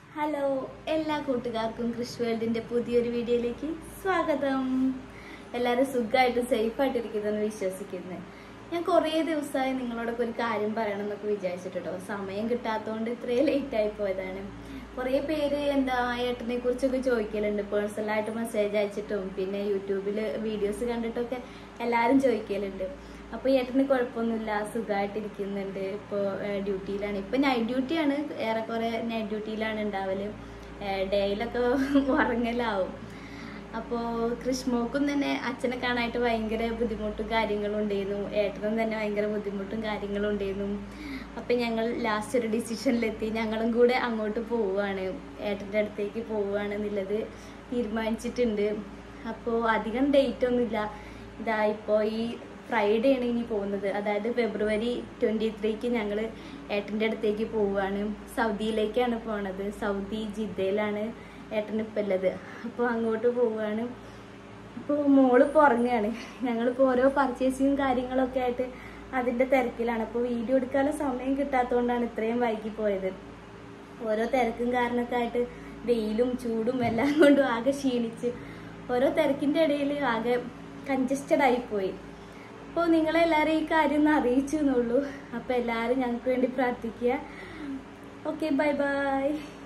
hello എല്ലാ കൂട്ടുകാർക്കും കൃഷി വേൾഡിന്റെ പുതിയൊരു വീഡിയോയിലേക്ക് സ്വാഗതം എല്ലാവരും സുഖമായിട്ട് സേഫായിട്ട് ഇരിക്കുന്നെന്ന് വിശ്വസിക്കുന്നു ഞാൻ കുറേ ദിവസമായി നിങ്ങളോടൊക്കെ ഒരു കാര്യം പറയണം എന്നൊക്കെ വിചാരിച്ചിട്ടോ സമയം കിട്ടാത്തതുകൊണ്ട് ഇത്രയും ലേറ്റ് ആയി പോയതാണ് കുറേ പേര് എന്താ ഏട്ടനെ കുറിച്ചൊക്കെ ചോദിക്കലുണ്ട് പേഴ്സണലായിട്ട് മെസ്സേജ് അയച്ചിട്ടും പിന്നെ യൂട്യൂബിൽ വീഡിയോസ് കണ്ടിട്ടൊക്കെ എല്ലാവരും ചോദിക്കലുണ്ട് അപ്പൊ ഏട്ടന് കുഴപ്പമൊന്നുമില്ല സുഖമായിട്ടിരിക്കുന്നുണ്ട് ഇപ്പോൾ ഡ്യൂട്ടിയിലാണ് ഇപ്പൊ നൈറ്റ് ഡ്യൂട്ടിയാണ് ഏറെക്കുറെ നൈറ്റ് ഡ്യൂട്ടിയിലാണ് ഉണ്ടാവല് ഡേയിലൊക്കെ ഉറങ്ങലാവും അപ്പോൾ കൃഷ്മോക്കും തന്നെ അച്ഛനെ കാണാനായിട്ട് ഭയങ്കര ബുദ്ധിമുട്ടും കാര്യങ്ങളും ഉണ്ടായിരുന്നു ഏട്ടനും തന്നെ ഭയങ്കര ബുദ്ധിമുട്ടും കാര്യങ്ങളും ഉണ്ടായിരുന്നു അപ്പം ഞങ്ങൾ ലാസ്റ്റ് ഒരു ഡിസിഷനിലെത്തി ഞങ്ങളും കൂടെ അങ്ങോട്ട് പോവുകയാണ് ഏട്ടൻ്റെ അടുത്തേക്ക് പോവുകയാണ് എന്നുള്ളത് തീരുമാനിച്ചിട്ടുണ്ട് അപ്പോൾ അധികം ഡേറ്റ് ഒന്നുമില്ല ഇതാ ഇപ്പോൾ ഈ ഫ്രൈഡേ ആണ് ഇനി പോകുന്നത് അതായത് ഫെബ്രുവരി ട്വൻറ്റി ത്രീക്ക് ഞങ്ങൾ ഏട്ടൻ്റെ അടുത്തേക്ക് പോവുകയാണ് സൗദിയിലേക്കാണ് പോണത് സൗദി ജിദ്ദയിലാണ് ഏട്ടൻ ഇപ്പം ഉള്ളത് അപ്പോൾ അങ്ങോട്ട് പോവുകയാണ് അപ്പോൾ മോളിപ്പോൾ ഉറങ്ങുകയാണ് ഞങ്ങളിപ്പോൾ ഓരോ പർച്ചേസിങ്ങും കാര്യങ്ങളൊക്കെ ആയിട്ട് അതിൻ്റെ തിരക്കിലാണ് അപ്പോൾ വീഡിയോ എടുക്കാനുള്ള സമയം കിട്ടാത്തതുകൊണ്ടാണ് ഇത്രയും വൈകി പോയത് ഓരോ തിരക്കും കാരണമൊക്കെ ആയിട്ട് വെയിലും ചൂടും എല്ലാം കൊണ്ടും ആകെ ക്ഷീണിച്ച് ഓരോ തിരക്കിൻ്റെ ഇടയിൽ ആകെ കൺജസ്റ്റഡ് ആയിപ്പോയി അപ്പോൾ നിങ്ങളെല്ലാവരും ഈ കാര്യം ഒന്ന് അറിയിച്ചു എന്നുള്ളൂ അപ്പോൾ എല്ലാവരും ഞങ്ങൾക്ക് വേണ്ടി പ്രാർത്ഥിക്കുക ഓക്കെ ബൈ ബൈ